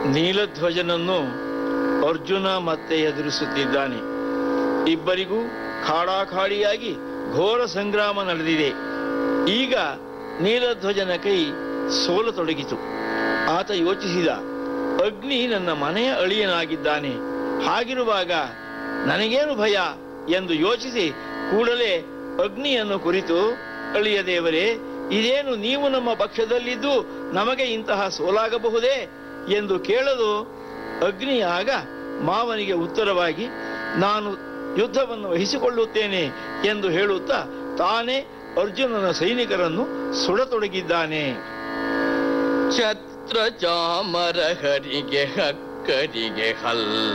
ನೀಲಧ್ವಜನನ್ನು ಅರ್ಜುನ ಮತ್ತೆ ಎದುರಿಸುತ್ತಿದ್ದಾನೆ ಇಬ್ಬರಿಗೂ ಖಾಡಾಖಾಡಿಯಾಗಿ ಘೋರ ಸಂಗ್ರಾಮ ನಡೆದಿದೆ ಈಗ ನೀಲಧ್ವಜನ ಕೈ ಸೋಲತೊಡಗಿತು ಆತ ಯೋಚಿಸಿದ ಅಗ್ನಿ ನನ್ನ ಮನೆಯ ಅಳಿಯನಾಗಿದ್ದಾನೆ ಹಾಗಿರುವಾಗ ನನಗೇನು ಭಯ ಎಂದು ಯೋಚಿಸಿ ಕೂಡಲೇ ಅಗ್ನಿಯನ್ನು ಕುರಿತು ಅಳಿಯ ದೇವರೇ ಇದೇನು ನೀವು ನಮ್ಮ ಪಕ್ಷದಲ್ಲಿದ್ದು ನಮಗೆ ಇಂತಹ ಸೋಲಾಗಬಹುದೇ ಎಂದು ಕೇಳಲು ಅಗ್ನಿ ಆಗ ಮಾವನಿಗೆ ಉತ್ತರವಾಗಿ ನಾನು ಯುದ್ಧವನ್ನು ವಹಿಸಿಕೊಳ್ಳುತ್ತೇನೆ ಎಂದು ಹೇಳುತ್ತಾ ತಾನೇ ಅರ್ಜುನನ ಸೈನಿಕರನ್ನು ಸುಡತೊಡಗಿದ್ದಾನೆ ಛತ್ರ ಚಾಮರ ಹರಿಗೆ ಹಕ್ಕರಿಗೆ ಹಲ್ಲ